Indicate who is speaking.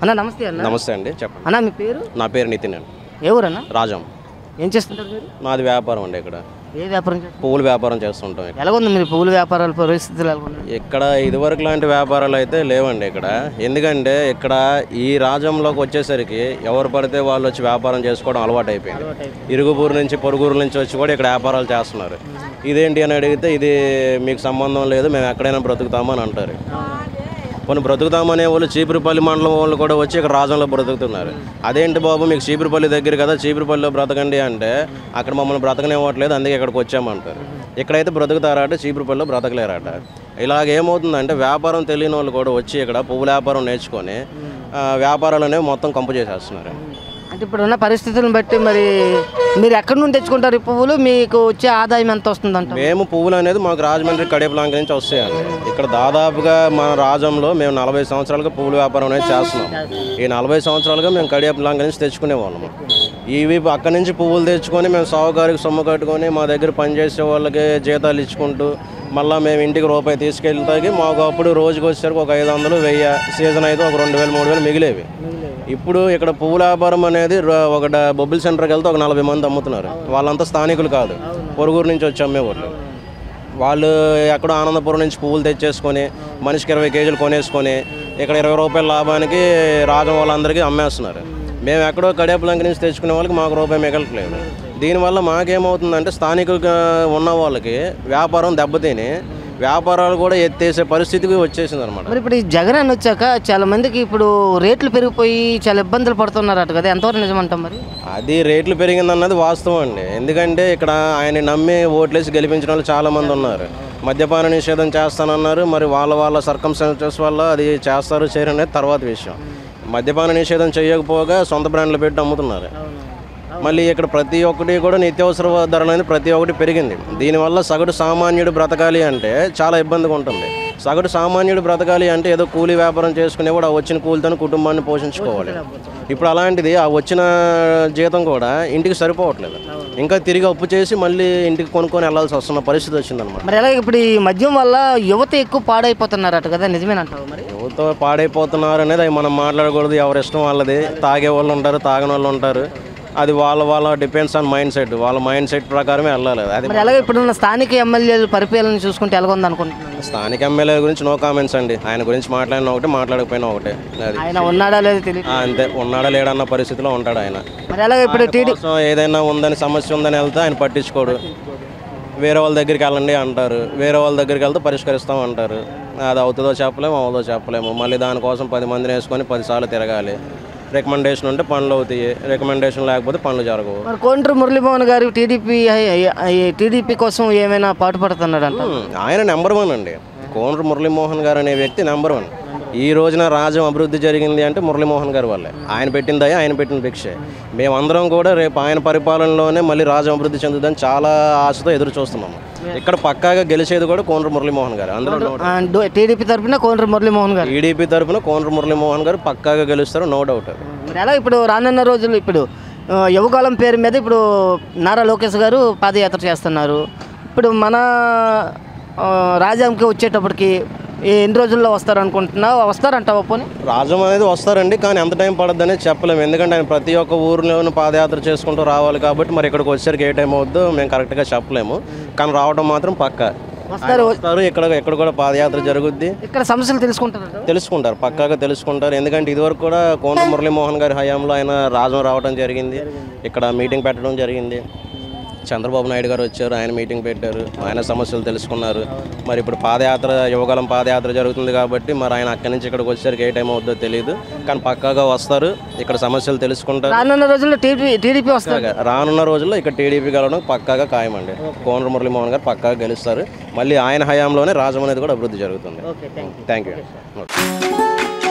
Speaker 1: అన్న నమస్తే అన్న
Speaker 2: నమస్తే అండి చెప్పండి
Speaker 1: అన్న మీ పేరు
Speaker 2: నా పేరు నితిన్ అండి
Speaker 1: ఏ ఊరన్నా
Speaker 2: రాజం
Speaker 1: ఏం చేస్తుంటారు మీరు
Speaker 2: నాది వ్యాపారం అండి ఇక్కడ
Speaker 1: ఏ వ్యాపారం చేస్తారు
Speaker 2: పువ్వుల వ్యాపారం చేస్తుంటాం ఇక్కడ.
Speaker 1: ఎలాగుంది మీరు పువ్వుల వ్యాపారాల పరిస్థితులు ఎలా ఉన్నాయి
Speaker 2: ఇక్కడ ఇదివరకు లాంటి వ్యాపారాలు అయితే లేవండి ఇక్కడ ఎందుకంటే ఇక్కడ ఈ రాజ్యంలోకి వచ్చేసరికి ఎవరు పడితే వాళ్ళు వచ్చి వ్యాపారం చేసుకోవడం అలవాటు అయిపోయింది ఇరుగుపూరు నుంచి పొరుగురు నుంచి వచ్చి కూడా ఇక్కడ వ్యాపారాలు చేస్తున్నారు ఇదేంటి అని అడిగితే ఇది మీకు సంబంధం లేదు మేము ఎక్కడైనా బ్రతుకుతామని అంటారు కొన్ని బ్రతుకుతామనే వాళ్ళు చీపురుపల్లి మండలం వాళ్ళు కూడా వచ్చి ఇక్కడ రాజంలో బ్రతుకుతున్నారు అదేంటి బాబు మీకు చీపురుపల్లి దగ్గర కదా చీపురుపల్లిలో బ్రతకండి అంటే అక్కడ మమ్మల్ని బ్రతకనివ్వట్లేదు అందుకే ఇక్కడికి వచ్చామంటారు ఇక్కడైతే బ్రతుకుతారట చీపురుపల్లిలో బ్రతకలేరట ఇలాగ ఏమవుతుందంటే వ్యాపారం తెలియని వాళ్ళు కూడా వచ్చి ఇక్కడ పువ్వుల వ్యాపారం నేర్చుకొని ఆ, వ్యాపారాలు అనేవి మొత్తం కంపు చేసేస్తున్నారు
Speaker 1: అంటే ఇప్పుడు ఉన్న పరిస్థితులను బట్టి మరి మీరు ఎక్కడి నుండి తెచ్చుకుంటారు ఈ పువ్వులు మీకు వచ్చే ఆదాయం ఎంత వస్తుందంట
Speaker 2: మేము పువ్వులు అనేది మాకు రాజమండ్రి కడేపులాంక నుంచి వస్తాయండి ఇక్కడ దాదాపుగా మన రాజంలో మేము నలభై సంవత్సరాలుగా పువ్వుల వ్యాపారం అనేది చేస్తున్నాం ఈ నలభై సంవత్సరాలుగా మేము కడియాపులాంక నుంచి తెచ్చుకునే వాళ్ళము ఇవి అక్కడి నుంచి పువ్వులు తెచ్చుకొని మేము సాగుకారికి సొమ్ము కట్టుకొని మా దగ్గర పనిచేసే వాళ్ళకి జీతాలు ఇచ్చుకుంటూ మళ్ళీ మేము ఇంటికి రూపాయి తీసుకెళ్తాకి మాకు అప్పుడు రోజుకి వచ్చేసరికి ఒక ఐదు వందలు వెయ్యి సీజన్ అయితే ఒక రెండు వేలు మూడు వేలు మిగిలేవి ఇప్పుడు ఇక్కడ పువ్వుల వ్యాపారం అనేది ర- ఒక డ- బొబ్బిల్ సెంటర్కి వెళ్తే ఒక నలభై మంది అమ్ముతున్నారు వాళ్ళంతా స్థానికులు కాదు పొరుగురు నుంచి వచ్చి అమ్మేవాళ్ళు వాళ్ళు ఎక్కడో ఆనందపురం నుంచి పువ్వులు తెచ్చేసుకొని మనిషికి ఇరవై కేజీలు కొనేసుకొని ఇక్కడ ఇరవై రూపాయల లాభానికి రాజం వాళ్ళందరికీ అమ్మేస్తున్నారు మేము ఎక్కడో కడేపులంక నుంచి తెచ్చుకునే వాళ్ళకి మాకు రూపాయి మిగలట్లేదు దీనివల్ల మాకేమవుతుందంటే స్థానికులుగా ఉన్న వాళ్ళకి వ్యాపారం దెబ్బతిని వ్యాపారాలు కూడా ఎత్తేసే పరిస్థితికి వచ్చేసింది అనమాట
Speaker 1: మరి ఇప్పుడు ఈ జగన్ అని వచ్చాక చాలా మందికి ఇప్పుడు రేట్లు పెరిగిపోయి చాలా ఇబ్బందులు పడుతున్నారట కదా ఎంతవరకు నిజమంటాం మరి
Speaker 2: అది రేట్లు పెరిగిందన్నది వాస్తవం అండి ఎందుకంటే ఇక్కడ ఆయన నమ్మి ఓట్లేసి గెలిపించిన వాళ్ళు చాలా మంది ఉన్నారు మద్యపాన నిషేధం చేస్తానన్నారు మరి వాళ్ళ వాళ్ళ సర్కంస్టాన్సెస్ వల్ల అది చేస్తారు చేయరు అనేది తర్వాత విషయం మద్యపాన నిషేధం చేయకపోగా సొంత బ్రాండ్లు పెట్టి అమ్ముతున్నారు మళ్ళీ ఇక్కడ ప్రతి ఒక్కటి కూడా నిత్యావసర ధరలు అనేది ప్రతి ఒక్కటి పెరిగింది దీనివల్ల సగటు సామాన్యుడు బ్రతకాలి అంటే చాలా ఇబ్బందిగా ఉంటుంది సగటు సామాన్యుడు బ్రతకాలి అంటే ఏదో కూలీ వ్యాపారం చేసుకునే కూడా ఆ వచ్చిన కూలితో కుటుంబాన్ని పోషించుకోవాలి ఇప్పుడు అలాంటిది ఆ వచ్చిన జీతం కూడా ఇంటికి సరిపోవట్లేదు ఇంకా తిరిగి అప్పు చేసి మళ్ళీ ఇంటికి కొనుక్కొని వెళ్ళాల్సి వస్తున్న పరిస్థితి వచ్చిందనమాట
Speaker 1: మరి అలాగే ఇప్పుడు ఈ మద్యం వల్ల యువత ఎక్కువ పాడైపోతున్నారట కదా నిజమేనంటావు మరి
Speaker 2: యువత పాడైపోతున్నారు అనేది అవి మనం మాట్లాడకూడదు ఎవరి ఇష్టం వాళ్ళది తాగే వాళ్ళు ఉంటారు తాగని వాళ్ళు ఉంటారు అది వాళ్ళ వాళ్ళ డిపెండ్స్ ఆన్ మైండ్ సెట్ వాళ్ళ మైండ్ సెట్ ప్రకారమే వెళ్ళాలి అది
Speaker 1: మరి అలాగే ఇప్పుడున్న స్థానిక ఎమ్మెల్యేలు పరిపాలన చూసుకుంటే ఎలాగొంది అనుకుంటున్నాను
Speaker 2: స్థానిక ఎమ్మెల్యే గురించి నో కామెంట్స్ అండి ఆయన గురించి మాట్లాడిన ఒకటే మాట్లాడకపోయినా ఒకటే అది
Speaker 1: ఆయన ఉన్నాడా లేదో తెలియదు
Speaker 2: ఆ, అంతే ఉన్నాడా లేడన్న పరిస్థితిలో ఉంటాడు ఆయన
Speaker 1: మరి అలాగే ఇప్పుడు టీడీ
Speaker 2: కోసం ఏదైనా ఉందని సమస్య ఉందని వెళ్తే ఆయన పట్టించుకోడు వేరే వాళ్ళ దగ్గరికి వెళ్ళండి అంటారు వేరే వాళ్ళ దగ్గరికి వెళ్తే పరిష్కరిస్తాం అంటారు అది అవుతుందో చెప్పలేము అవుతుందో చెప్పలేము మళ్ళీ దానికోసం పది మందిని వేసుకొని పదిసార్లు తిరగాలి రికమెండేషన్ ఉంటే పనులు అవుతాయి రికమెండేషన్ లేకపోతే పనులు జరగవు
Speaker 1: మరి కోండ్రు మురళీమోహన్ గారు టీడీపీ టీడీపీ కోసం ఏమైనా పాటుపడుతున్నాడంట
Speaker 2: ఉమ్, ఆయన నెంబర్ వన్ అండి కోనరు మురళీమోహన్ గారు అనే వ్యక్తి నెంబర్ వన్ ఈ రోజున రాజ్యం అభివృద్ధి జరిగింది అంటే మురళీమోహన్ గారి వల్లే ఆయన పెట్టిన దయ ఆయన పెట్టిన భిక్షే మేమందరం కూడా రేపు ఆయన పరిపాలనలోనే మళ్ళీ రాజ్యం అభివృద్ధి చెందుదని చాలా ఆశతో ఎదురు చూస్తున్నాము ఇక్కడ పక్కాగా గెలిచేది కూడా కోనరు మురళీమోహన్ గారు అందులో no doubt.
Speaker 1: టీడీపీ తరఫున కోండ్రు మురళీమోహన్ గారు
Speaker 2: టీడీపీ తరఫున కోనరు మురళీమోహన్ గారు పక్కాగా గెలుస్తారు నో డౌట్
Speaker 1: మరి ఎలా ఇప్పుడు రానున్న రోజులు ఇప్పుడు ఆ, యువకాలం పేరు మీద ఇప్పుడు నారా లోకేష్ గారు పాదయాత్ర చేస్తున్నారు ఇప్పుడు మన ఆ, రాజ్యాంగకి వచ్చేటప్పటికి ఏ- ఎన్ని రోజుల్లో వస్తారు అనుకుంటున్నావు వస్తారంటావా పోనీ
Speaker 2: రాజ్యం అనేది వస్తారండి కానీ ఎంత టైం పడద్దు అనేది చెప్పలేము ఎందుకంటే ఆయన ప్రతి ఒక్క ఊరిలోనూ పాదయాత్ర చేసుకుంటూ రావాలి కాబట్టి మరి ఇక్కడికి వచ్చేసరికి ఏ టైం అవుద్దో మేము కరెక్ట్గా చెప్పలేము కానీ రావడం మాత్రం పక్క
Speaker 1: వస్తారు
Speaker 2: వస్తారు ఇక్కడ ఇక్కడ కూడా పాదయాత్ర జరుగుద్ది
Speaker 1: ఇక్కడ సమస్యలు తెలుసుకుంటారు
Speaker 2: తెలుసుకుంటారు పక్కాగా తెలుసుకుంటారు ఎందుకంటే ఇదివరకు కూడా కోన మురళీమోహన్ గారి హయాంలో ఆయన రాజం రావడం జరిగింది ఇక్కడ మీటింగ్ పెట్టడం జరిగింది చంద్రబాబు నాయుడు గారు వచ్చారు ఆయన మీటింగ్ పెట్టారు ఆయన సమస్యలు తెలుసుకున్నారు మరి ఇప్పుడు పాదయాత్ర యువగలం పాదయాత్ర జరుగుతుంది కాబట్టి మరి ఆయన అక్కడి నుంచి ఇక్కడికి వచ్చేసరికి ఏ టైం అవుద్దో తెలియదు కానీ పక్కాగా వస్తారు ఇక్కడ సమస్యలు తెలుసుకుంటారు
Speaker 1: రానున్న రోజుల్లో టీడీ టీడీపీ వస్తారు
Speaker 2: పక్కాగా రానున్న రోజుల్లో ఇక్కడ టీడీపీ గెలవడం పక్కాగా ఖాయమండి కోనరు మురళీమోహన్ గారు పక్కాగా గెలుస్తారు మళ్ళీ ఆయన హయాంలోనే రాజం అనేది కూడా అభివృద్ధి జరుగుతుంది
Speaker 1: okay thank you
Speaker 2: thank you